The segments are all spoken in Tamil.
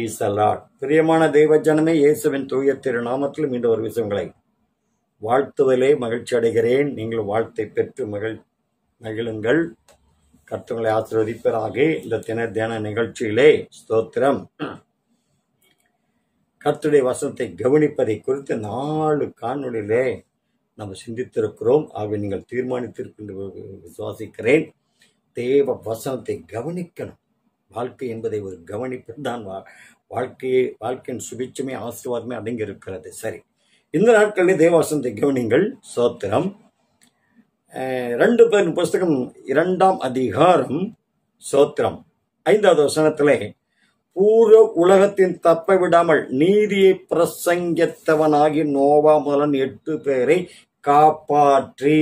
பிரைசலாட் பிரியமான தெய்வ ஜனமே இயேசுவின் தூய திருநாமத்தில் மீண்டும் ஒரு விஷயங்களை வாழ்த்துவதிலே மகிழ்ச்சி அடைகிறேன் நீங்கள் வாழ்த்தை பெற்று மகிழ் மகிழுங்கள் கர்த்தங்களை ஆசீர்வதிப்பதாக இந்த தின தியான நிகழ்ச்சியிலே ஸ்தோத்திரம் கர்த்தருடைய வசனத்தை கவனிப்பதை குறித்து நாலு காணொளியிலே நம்ம சிந்தித்திருக்கிறோம் ஆகவே நீங்கள் தீர்மானித்திருக்கின்ற விசுவாசிக்கிறேன் தேவ வசனத்தை கவனிக்கணும் வாழ்க்கை என்பதை ஒரு கவனிப்பு தான் வா- வாழ்க்கையை வாழ்க்கையின் சுபிச்சமே ஆசீர்வாதமே அடங்கி இருக்கிறது சரி இந்த நாட்களில் தேவ வசனத்தை கவனிங்கள் சோத்திரம் அஹ், ரெண்டு பேரின் புஸ்தகம் இரண்டாம் அதிகாரம் சோத்திரம் ஐந்தாவது வசனத்திலே பூர்வ உலகத்தின் தப்ப விடாமல் நீதியை பிரசங்கித்தவனாகி நோவா முதலன் எட்டு பேரை காப்பாற்றி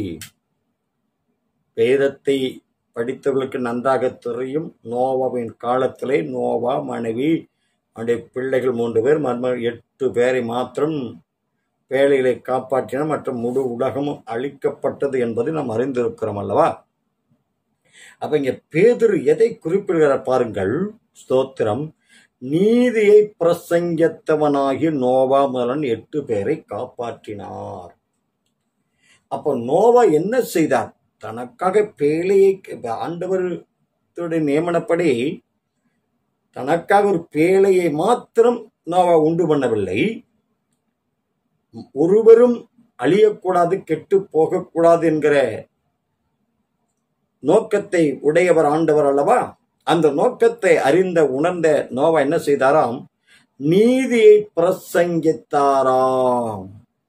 வேதத்தை படித்தவர்களுக்கு நன்றாக தெரியும் நோவாவின் காலத்திலே நோவா மனைவி அவனுடைய பிள்ளைகள் மூன்று பேர் மர்ம எட்டு பேரை மாத்திரம் வேலைகளை காப்பாற்றின மற்றும் முழு உலகமும் அழிக்கப்பட்டது என்பதை நாம் அறிந்திருக்கிறோம் அல்லவா அப்ப இங்க பேதுரு எதை குறிப்பிடுகிறார் பாருங்கள் ஸ்தோத்திரம் நீதியை பிரசங்கித்தவனாகி நோவா முதலன் எட்டு பேரை காப்பாற்றினார் அப்போ நோவா என்ன செய்தார் தனக்காக பேழையை ஆண்டவருடைய நியமனப்படி தனக்காக ஒரு பேழையை மாத்திரம் நோவா உண்டு பண்ணவில்லை ஒருவரும் அழியக்கூடாது கெட்டு போகக்கூடாது என்கிற நோக்கத்தை உடையவர் ஆண்டவர் அல்லவா அந்த நோக்கத்தை அறிந்த உணர்ந்த நோவா என்ன செய்தாராம் நீதியை பிரசங்கித்தாராம்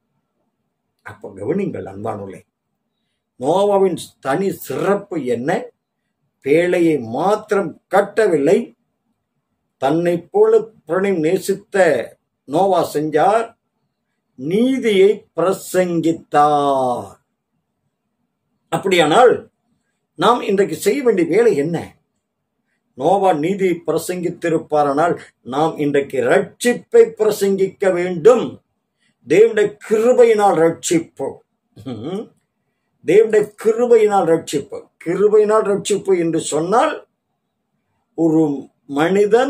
அப்ப கவனிங்கள் அன்பானுள்ளே நோவாவின் தனி சிறப்பு என்ன பேழையை மாத்திரம் கட்டவில்லை தன்னை போல பிரணயம் நேசித்த நோவா செஞ்சார் நீதியை பிரசங்கித்தார் அப்படியானால் நாம் இன்றைக்கு செய்ய வேண்டிய வேலை என்ன நோவா நீதி பிரசங்கித்திருப்பாரானால் நாம் இன்றைக்கு ரட்சிப்பை பிரசங்கிக்க வேண்டும் தேவனுடைய கிருபையினால் ரட்சிப்பு ம்ஹும். தேவனுடைய கிருபையினால் ரட்சிப்பு கிருபையினால் ரட்சிப்பு என்று சொன்னால் ஒரு மனிதன்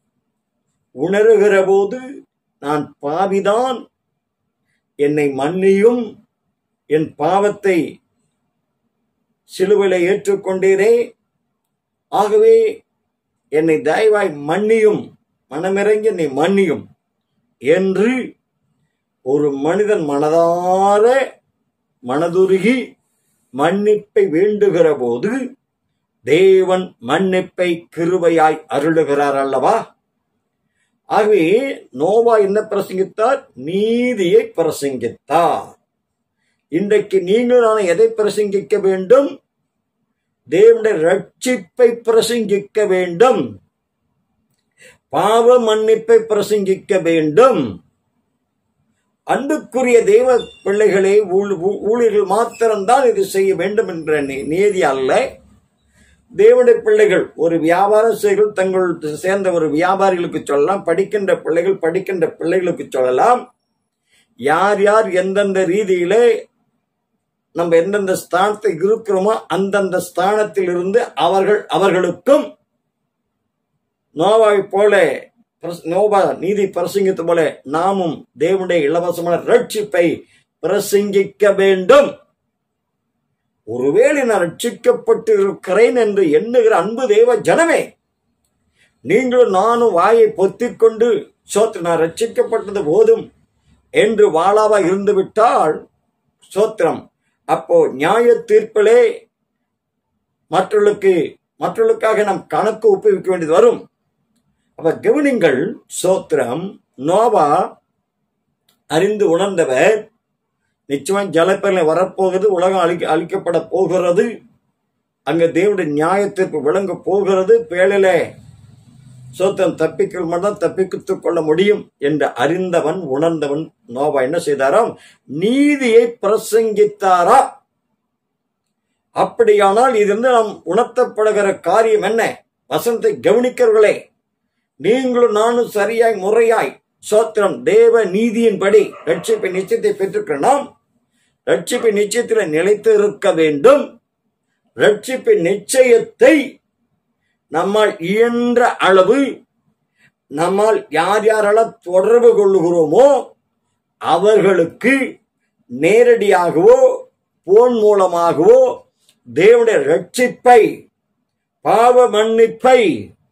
உணருகிற போது நான் பாவிதான் என்னை மன்னியும் என் பாவத்தை சிலுவையில் ஏற்றுக்கொண்டீரே ஆகவே என்னை தயவாய் மன்னியும் மனமிறங்கி என்னை மன்னியும் என்று ஒரு மனிதன் மனதார மனதுருகி மன்னிப்பை வேண்டுகிற போது தேவன் மன்னிப்பை கிருபையாய் அருளுகிறார் அல்லவா ஆகவே நோவா என்ன பிரசங்கித்தார் நீதியை பிரசங்கித்தார் இன்றைக்கு நீங்கள் நான் எதை பிரசங்கிக்க வேண்டும் தேவனுடைய ரட்சிப்பை பிரசங்கிக்க வேண்டும் பாவ மன்னிப்பை பிரசங்கிக்க வேண்டும் அன்புக்குரிய தெய்வ பிள்ளைகளே ஊழ்- ஊ- ஊழியர்கள் மாத்திரம்தான் இது செய்ய வேண்டும் என்ற நி- நியதி அல்ல தேவனுடைய பிள்ளைகள் ஒரு வியாபாரம் செய்கள் தங்கள் சேர்ந்த ஒரு வியாபாரிகளுக்கு சொல்லலாம் படிக்கின்ற பிள்ளைகள் படிக்கின்ற பிள்ளைகளுக்கு சொல்லலாம் யார் யார் எந்தெந்த ரீதியிலே நம்ம எந்தெந்த ஸ்தானத்தில் இருக்கிறோமோ அந்தந்த ஸ்தானத்தில் இருந்து அவர்கள் அவர்களுக்கும் நோவாவை போல பிரஸ்- நோவா நீதி பிரசங்கித்த போல நாமும் தேவனுடைய இலவசமான ரட்சிப்பை பிரசங்கிக்க வேண்டும் ஒருவேளை நான் ரட்சிக்கப்பட்டு இருக்கிறேன் என்று எண்ணுகிற அன்பு தேவ ஜனமே நீங்களும் நானும் வாயை பொத்திக் கொண்டு சோத்து நான் ரட்சிக்கப்பட்டது போதும் என்று வாழாவா இருந்து விட்டால் சோத்திரம் அப்போ நியாய தீர்ப்பிலே மற்றவர்களுக்கு மற்றவர்களுக்காக நாம் கணக்கு ஒப்புவிக்க வேண்டியது வரும் அப்ப கவனிங்கள் சோத்திரம் நோவா அறிந்து உணர்ந்தவர் நிச்சயம் ஜலப்பெருளை வரப்போகிறது உலகம் அழிக்க அழிக்கப்பட போகிறது அங்க தேவனுடைய நியாயத்திற்கு விளங்க போகிறது பேழிலே சோத்திரம் தப்பிக்க மட்டும் தப்பித்துக் கொள்ள முடியும் என்று அறிந்தவன் உணர்ந்தவன் நோவா என்ன செய்தாராம் நீதியை பிரசங்கித்தாரா அப்படியானால் இதிலிருந்து நாம் உணர்த்தப்படுகிற காரியம் என்ன வசனத்தை கவனிக்கிறவர்களே நீங்களும் நானும் சரியாய் முறையாய் சோத்திரம் தேவ நீதியின்படி ரட்சிப்பை நிச்சயத்தை பெற்றுக்கிற நாம் ரட்சிப்பை நிச்சயத்தில் நிலைத்து இருக்க வேண்டும் ரட்சிப்பின் நிச்சயத்தை நம்மால் இயன்ற அளவு நம்மால் யார் யாரெல்லாம் தொடர்பு கொள்ளுகிறோமோ அவர்களுக்கு நேரடியாகவோ போன் மூலமாகவோ தேவனுடைய ரட்சிப்பை பாவ மன்னிப்பை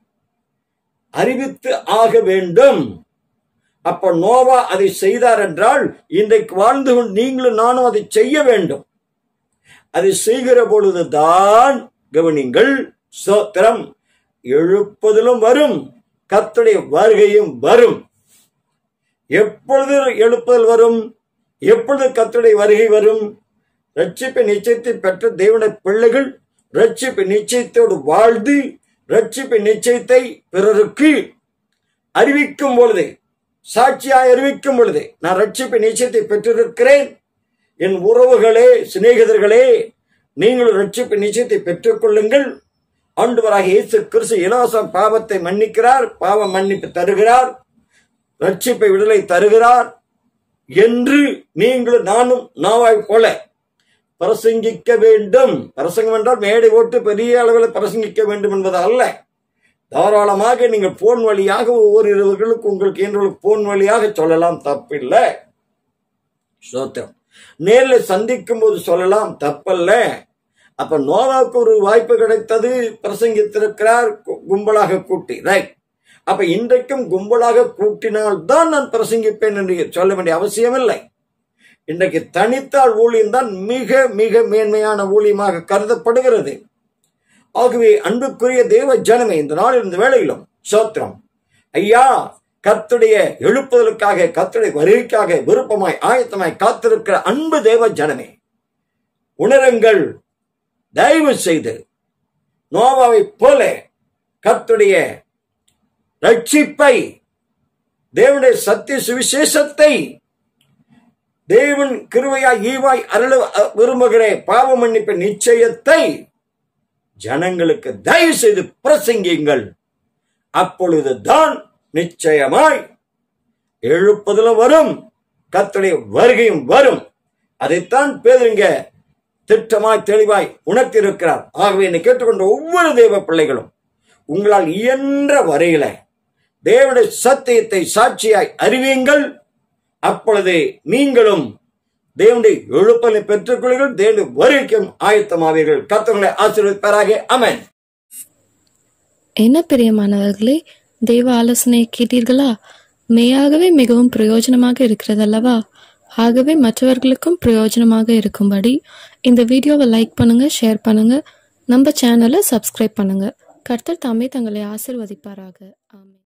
அறிவித்து ஆக வேண்டும் அப்ப நோவா அதை செய்தார் என்றால் இன்றைக்கு வாழ்ந்து கொண்டு நீங்களும் நானும் அதை செய்ய வேண்டும் அதை செய்கிற பொழுதுதான் கவனிங்கள் சோத்திரம் எழுப்பதிலும் வரும் கர்த்தருடைய வருகையும் வரும் எப்பொழுது எழுப்புதல் வரும் எப்பொழுது கர்த்தருடைய வருகை வரும் ரட்சிப்பை நிச்சயத்தை பெற்ற தேவனுடைய பிள்ளைகள் ரட்சிப்பை நிச்சயத்தோடு வாழ்ந்து ரட்சிப்பை நிச்சயத்தை பிறருக்கு அறிவிக்கும் பொழுது சாட்சியாய் அறிவிக்கும் பொழுது நான் ரட்சிப்பை நிச்சயத்தை பெற்றிருக்கிறேன் என் உறவுகளே சிநேகிதர்களே நீங்களும் ரட்சிப்பு நிச்சயத்தை பெற்றுக் கொள்ளுங்கள் ஆண்டவராக இயேசு கிறிஸ்து இலவசம் பாவத்தை மன்னிக்கிறார் பாவ மன்னிப்பு தருகிறார் ரட்சிப்பை விடுதலை தருகிறார் என்று நீங்களும் நானும் நாவாய் போல பிரசங்கிக்க வேண்டும் பிரசங்கம் என்றால் மேடை போட்டு பெரிய அளவில் பிரசங்கிக்க வேண்டும் என்பது அல்ல தாராளமாக நீங்கள் போன் வழியாக ஒவ்வொரு இரவுகளுக்கு உங்களுக்கு இயன்றவர்களுக்கு போன் வழியாக சொல்லலாம் தப்பில்லை சோத்திரம் நேரில் சந்திக்கும் போது சொல்லலாம் தப்பல்ல அப்ப நோவாவுக்கு ஒரு வாய்ப்பு கிடைத்தது பிரசங்கித்திருக்கிறார் கு- கும்பலாக கூட்டி ரைட் அப்ப இன்றைக்கும் கும்பலாக கூட்டினால் தான் நான் பிரசங்கிப்பேன் என்று சொல்ல வேண்டிய அவசியம் இல்லை இன்றைக்கு தனித்தாள் ஊழியம் தான் மிக மிக மேன்மையான ஊழியமாக கருதப்படுகிறது ஆகவே அன்புக்குரிய தேவ ஜனமே இந்த நாளில் இந்த வேளையிலும் சோத்திரம் ஐயா கர்த்தருடைய எழுப்புதலுக்காக கர்த்தருடைய வருகைக்காக விருப்பமாய் ஆயத்தமாய் காத்திருக்கிற அன்பு தேவ ஜனமே உணருங்கள் தயவு செய்து நோவாவைப் போல கர்த்தருடைய ரட்சிப்பை தேவனுடைய சத்திய சுவிசேஷத்தை தேவன் கிருவையாய் ஈவாய் அருள அ- விரும்புகிற பாவ மன்னிப்பு நிச்சயத்தை ஜனங்களுக்கு தயவு செய்து பிரசங்கியுங்கள் அப்பொழுதுதான் நிச்சயமாய் எழுப்பதிலும் வரும் கர்த்தருடைய வருகையும் வரும் அதைத்தான் பேருங்க திட்டமாய் தெளிவாய் உணர்த்தியிருக்கிறார் ஆகவே என்னை கேட்டுக்கொண்ட ஒவ்வொரு தேவ பிள்ளைகளும் உங்களால் இயன்ற வரையில தேவனுடைய சத்தியத்தை சாட்சியாய் அறிவியுங்கள் அப்பொழுது நீங்களும் தேவனுடைய எழுப்பலை பெற்றுக்கொள்ளுங்கள் தேவனுடைய வருகைக்கும் ஆயத்தமாவீர்கள் கர்த்தர்களை ஆசீர்வதிப்பாராக அமேன் என்ன பிரியமானவர்களே தேவ ஆலோசனையை கேட்டீர்களா மெய்யாகவே மிகவும் பிரயோஜனமாக இருக்கிறதல்லவா ஆகவே மற்றவர்களுக்கும் பிரயோஜனமாக இருக்கும்படி இந்த வீடியோவை லைக் பண்ணுங்க ஷேர் பண்ணுங்க நம்ம சேனலை சப்ஸ்கிரைப் பண்ணுங்க கர்த்தர் தாமே தங்களை ஆசிர்வதிப்பாராக ஆமென்